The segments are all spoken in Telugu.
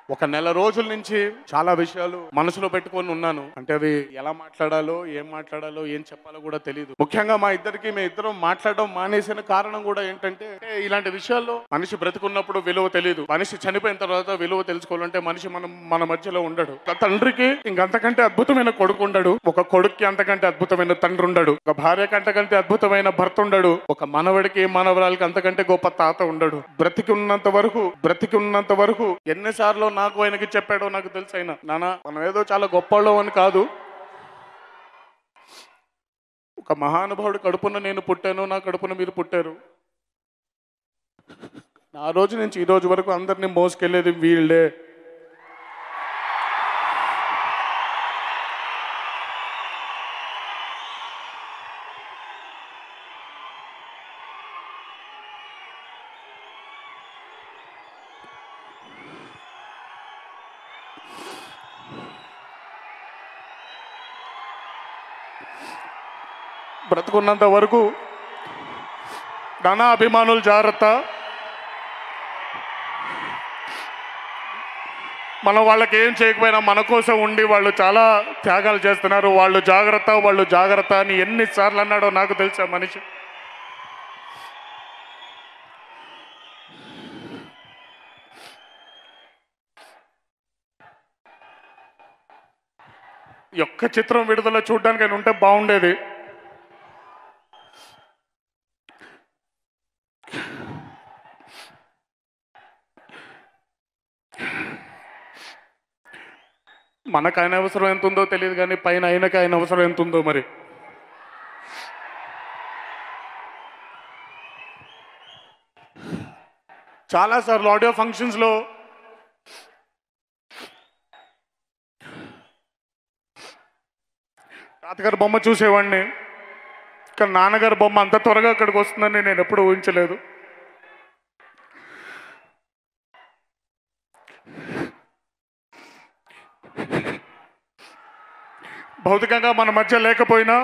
ఒక నెల రోజుల నుంచి చాలా విషయాలు మనసులో పెట్టుకొని ఉన్నాను అంటే అవి ఎలా మాట్లాడాలో ఏం మాట్లాడాలో ఏం చెప్పాలో కూడా తెలియదు ముఖ్యంగా మా ఇద్దరికి మేము ఇద్దరం మాట్లాడడం మానేసిన కారణం కూడా ఏంటంటే అంటే ఇలాంటి విషయాల్లో మనిషి బ్రతుకున్నప్పుడు విలువ తెలియదు మనిషి చనిపోయిన తర్వాత విలువ తెలుసుకోవాలంటే మనిషి మనం మన మధ్యలో ఉండడు ఒక తండ్రికి ఇంకంతకంటే అద్భుతమైన కొడుకు ఉండడు ఒక కొడుక్కి అంతకంటే అద్భుతమైన తండ్రి ఉండడు ఒక భార్యకి అంతకంటే అద్భుతమైన భర్త ఉండడు ఒక మనవడికి మనవరాలకి అంతకంటే గొప్ప తాత ఉండడు బ్రతికి ఉన్నంత వరకు బ్రతికి ఉన్నంత వరకు ఎన్నిసార్లు నాకు ఆయనకి చెప్పాడో నాకు తెలుసు ఆయన నాన్న మనం ఏదో చాలా గొప్పవాళ్ళం అని కాదు ఒక మహానుభావుడు కడుపున నేను పుట్టాను నా కడుపున మీరు పుట్టారు ఆ రోజు నుంచి ఈ రోజు వరకు అందరినీ మోసుకెళ్ళేది వీళ్ళే బ్రతుకున్నంత వరకు ధన అభిమానులు జాగ్రత్త మనం వాళ్ళకి ఏం చేయకపోయినా మన కోసం ఉండి వాళ్ళు చాలా త్యాగాలు చేస్తున్నారు వాళ్ళు జాగ్రత్త వాళ్ళు జాగ్రత్త అని ఎన్నిసార్లు అన్నాడో నాకు తెలుసా మనిషి ఈ ఒక్క చిత్రం విడుదల చూడడానికి ఆయన ఉంటే బాగుండేది మనకు ఆయన అవసరం ఎంత ఉందో తెలియదు కానీ పైన ఆయనకి ఆయన అవసరం ఎంత ఉందో మరి చాలాసార్లు ఆడియో ఫంక్షన్స్లో తాతగారి బొమ్మ చూసేవాడిని కానీ నాన్నగారి బొమ్మ అంత త్వరగా అక్కడికి వస్తుందని నేను ఎప్పుడు ఊహించలేదు భౌతికంగా మన మధ్య లేకపోయినా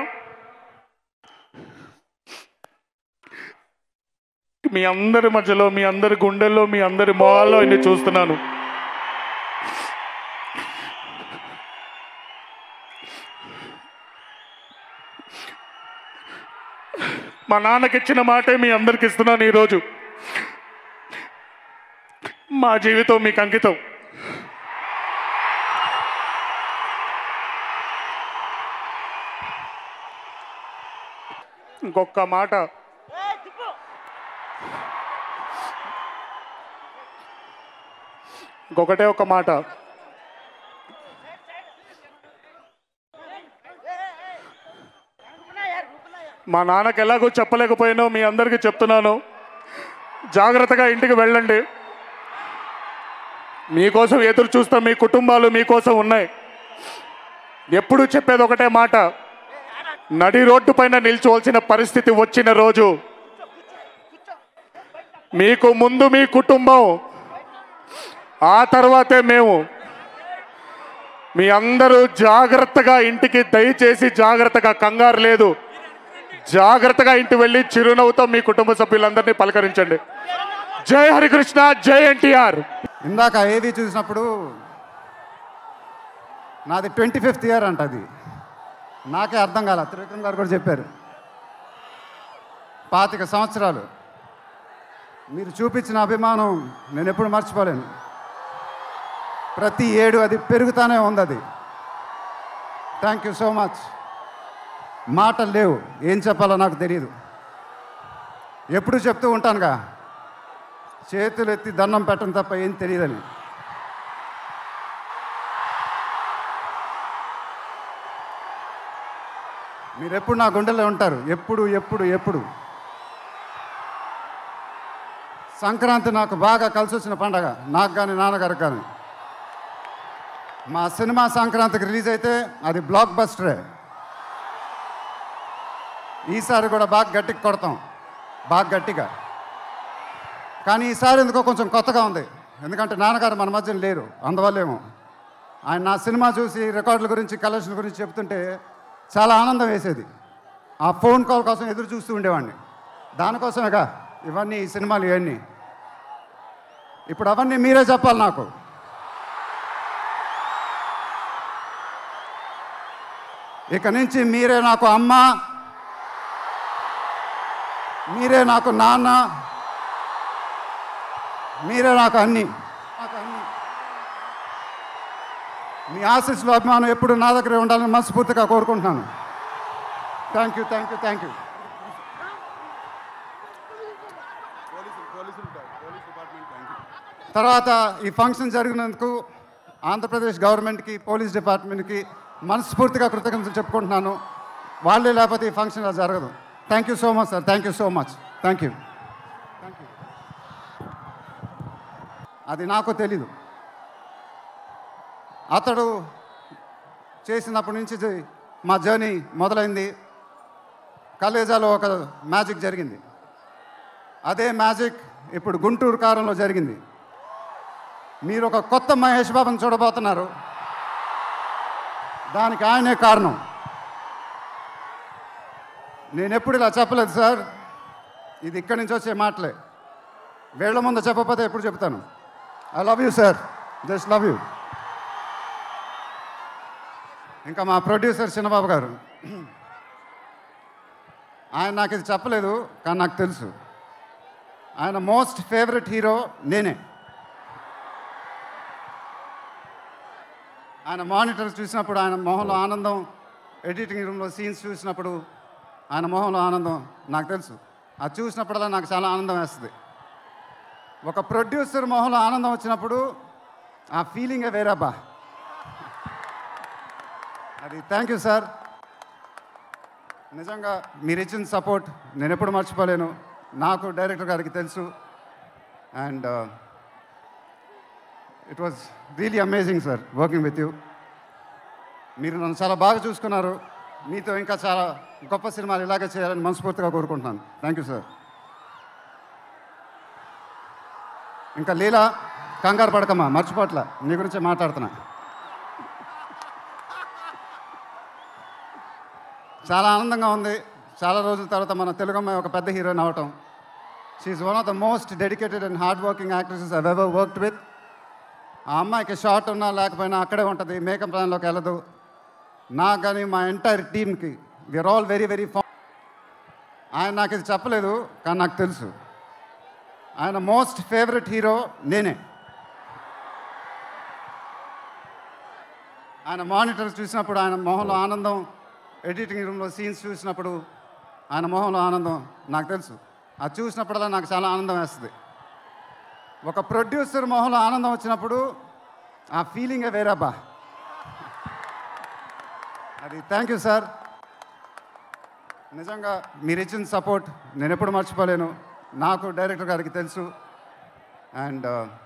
మీ అందరి మధ్యలో మీ అందరి గుండెల్లో మీ అందరి మొహాల్లో ఇన్ని చూస్తున్నాను మా నాన్నకి ఇచ్చిన మాటే మీ అందరికి ఇస్తున్నాను ఈరోజు మా జీవితం మీకు అంకితం ఇంకొక మాట ఇంకొకటే ఒక మాట మా నాన్నకి ఎలాగో చెప్పలేకపోయానో మీ అందరికీ చెప్తున్నాను జాగ్రత్తగా ఇంటికి వెళ్ళండి మీకోసం ఎదురు చూస్తాం మీ కుటుంబాలు మీకోసం ఉన్నాయి ఎప్పుడు చెప్పేది ఒకటే మాట నడి రోడ్డు పైన నిల్చోవలసిన పరిస్థితి వచ్చిన రోజు మీకు ముందు మీ కుటుంబం ఆ తర్వాతే మేము మీ అందరూ జాగ్రత్తగా ఇంటికి దయచేసి జాగ్రత్తగా కంగారు లేదు జాగ్రత్తగా ఇంటి వెళ్ళి చిరునవ్వుతో మీ కుటుంబ సభ్యులందరినీ పలకరించండి జై హరికృష్ణ జై ఎన్టీఆర్ ఇందాక ఏవి చూసినప్పుడు నాది ట్వంటీ ఫిఫ్త్ ఇయర్ అంట అది నాకే అర్థం కాల త్రివిక్రమ్ గారు కూడా చెప్పారు పాతిక సంవత్సరాలు మీరు చూపించిన అభిమానం నేను ఎప్పుడు మర్చిపోలేను ప్రతి ఏడు అది పెరుగుతానే ఉంది అది థ్యాంక్ యూ సో మచ్ మాటలు లేవు ఏం చెప్పాలో నాకు తెలియదు ఎప్పుడు చెప్తూ ఉంటానుగా చేతులు ఎత్తి దండం పెట్టడం తప్ప ఏం తెలియదని మీరు ఎప్పుడు నా గుండెలో ఉంటారు ఎప్పుడు ఎప్పుడు ఎప్పుడు సంక్రాంతి నాకు బాగా కలిసి వచ్చిన పండగ నాకు కానీ నాన్నగారికి కానీ మా సినిమా సంక్రాంతికి రిలీజ్ అయితే అది బ్లాక్ బస్టరే ఈసారి కూడా బాగా గట్టిగా కొడతాం బాగా గట్టిగా కానీ ఈసారి ఎందుకో కొంచెం కొత్తగా ఉంది ఎందుకంటే నాన్నగారు మన మధ్యన లేరు అందువల్లేమో ఆయన నా సినిమా చూసి రికార్డుల గురించి కలెక్షన్ గురించి చెప్తుంటే చాలా ఆనందం వేసేది ఆ ఫోన్ కాల్ కోసం ఎదురు చూస్తూ ఉండేవాడిని దానికోసమేగా ఇవన్నీ ఈ సినిమాలు ఇవన్నీ ఇప్పుడు అవన్నీ మీరే చెప్పాలి నాకు ఇక నుంచి మీరే నాకు అమ్మ మీరే నాకు నాన్న మీరే నాకు అన్ని నాకు అన్ని మీ ఆశీస్సులు అభిమానం ఎప్పుడు నా దగ్గరే ఉండాలని మనస్ఫూర్తిగా కోరుకుంటున్నాను thank you thank you thank you తర్వాత ఈ ఫంక్షన్ జరిగినందుకు ఆంధ్రప్రదేశ్ గవర్నమెంట్కి పోలీస్ డిపార్ట్మెంట్కి మనస్ఫూర్తిగా కృతజ్ఞతలు చెప్పుకుంటున్నాను వాళ్ళే లేకపోతే ఈ ఫంక్షన్ ఇలా జరగదు thank you so much sir thank you so much thank you thank you అది నాకు తెలీదు అతడు చేసినప్పటి నుంచి జ- మా జర్నీ మొదలైంది కలేజాలో ఒక మ్యాజిక్ జరిగింది అదే మ్యాజిక్ ఇప్పుడు గుంటూరు కారంలో జరిగింది మీరు ఒక కొత్త మహేష్ బాబుని చూడబోతున్నారు దానికి ఆయనే కారణం నేను ఎప్పుడు ఇలా చెప్పలేదు సార్ ఇది ఇక్కడి నుంచి వచ్చే మాటలే వేళ్ల ముందు చెప్పకపోతే ఎప్పుడు చెప్తాను I love you sir just love you ఇంకా మా ప్రొడ్యూసర్ చిన్నబాబు గారు ఆయన నాకు ఇది చెప్పలేదు కానీ నాకు తెలుసు ఆయన మోస్ట్ ఫేవరెట్ హీరో నేనే ఆయన మానిటర్ చూసినప్పుడు ఆయన మొహంలో ఆనందం ఎడిటింగ్ రూమ్లో సీన్స్ చూసినప్పుడు ఆయన మొహంలో ఆనందం నాకు తెలుసు అది చూసినప్పుడల్లా నాకు చాలా ఆనందం వేస్తుంది ఒక ప్రొడ్యూసర్ మొహంలో ఆనందం వచ్చినప్పుడు ఆ ఫీలింగే వేరేబ్బా అది థ్యాంక్ యూ సార్ నిజంగా మీరు ఇచ్చిన సపోర్ట్ నేను ఎప్పుడు మర్చిపోలేను నాకు డైరెక్టర్ గారికి తెలుసు and it was really amazing sir working with you మీరు నన్ను చాలా బాగా చూసుకున్నారు మీతో ఇంకా చాలా గొప్ప సినిమాలు ఇలాగే చేయాలని మనస్ఫూర్తిగా కోరుకుంటున్నాను థ్యాంక్ యూ సార్ ఇంకా లీలా కంగారు పడకమ్మా మర్చిపోట్ల నీ గురించే మాట్లాడుతున్నా చాలా ఆనందంగా ఉంది చాలా రోజుల తర్వాత మన తెలుగు అమ్మాయి ఒక పెద్ద హీరోయిన్ అవటం she one of the most dedicated and hard working actresses I ever worked with ఆ అమ్మాయికి షార్ట్ ఉన్నా లేకపోయినా అక్కడే ఉంటుంది మేకప్ ప్లాన్లోకి వెళ్ళదు నాకు కానీ మా ఎంటైర్ టీమ్కి విఆర్ ఆల్ వెరీ వెరీ ఫా ఆయన నాకు ఇది చెప్పలేదు కానీ నాకు తెలుసు ఆయన మోస్ట్ ఫేవరెట్ హీరో నేనే ఆయన మానిటర్ చూసినప్పుడు ఆయన మొహంలో ఆనందం ఎడిటింగ్ రూమ్లో సీన్స్ చూసినప్పుడు ఆయన మొహంలో ఆనందం నాకు తెలుసు అది చూసినప్పుడల్లా నాకు చాలా ఆనందం వేస్తుంది ఒక ప్రొడ్యూసర్ మొహంలో ఆనందం వచ్చినప్పుడు ఆ ఫీలింగే వేరేబ్బా అది థ్యాంక్ యూ సార్ నిజంగా మీరు ఇచ్చిన సపోర్ట్ నేను ఎప్పుడు మర్చిపోలేను నాకు డైరెక్టర్ గారికి తెలుసు and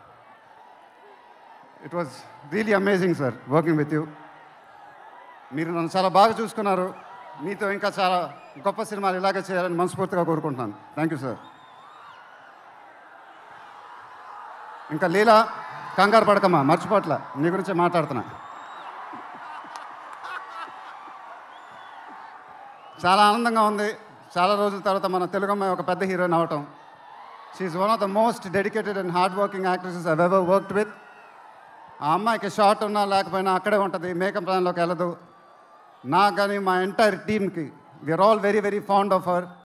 it was really amazing sir working with you మీరు నన్ను చాలా బాగా చూసుకున్నారు మీతో ఇంకా చాలా గొప్ప సినిమాలు ఇలాగే చేయాలని మనస్ఫూర్తిగా కోరుకుంటున్నాను థ్యాంక్ యూ సార్ ఇంకా లీలా కంగారు పడకమ్మా మర్చిపోట్ల నీ గురించే మాట్లాడుతున్నా చాలా ఆనందంగా ఉంది చాలా రోజుల తర్వాత మన తెలుగు అమ్మాయి ఒక పెద్ద హీరోయిన్ అవటం she one of the most dedicated and hard working actresses I ever worked with ఆ అమ్మాయికి షార్ట్ ఉన్నా లేకపోయినా అక్కడే ఉంటుంది మేకప్ ప్లాన్లోకి వెళ్ళదు నాకు కానీ మా ఎంటైర్ టీమ్కి we're all very very fond of her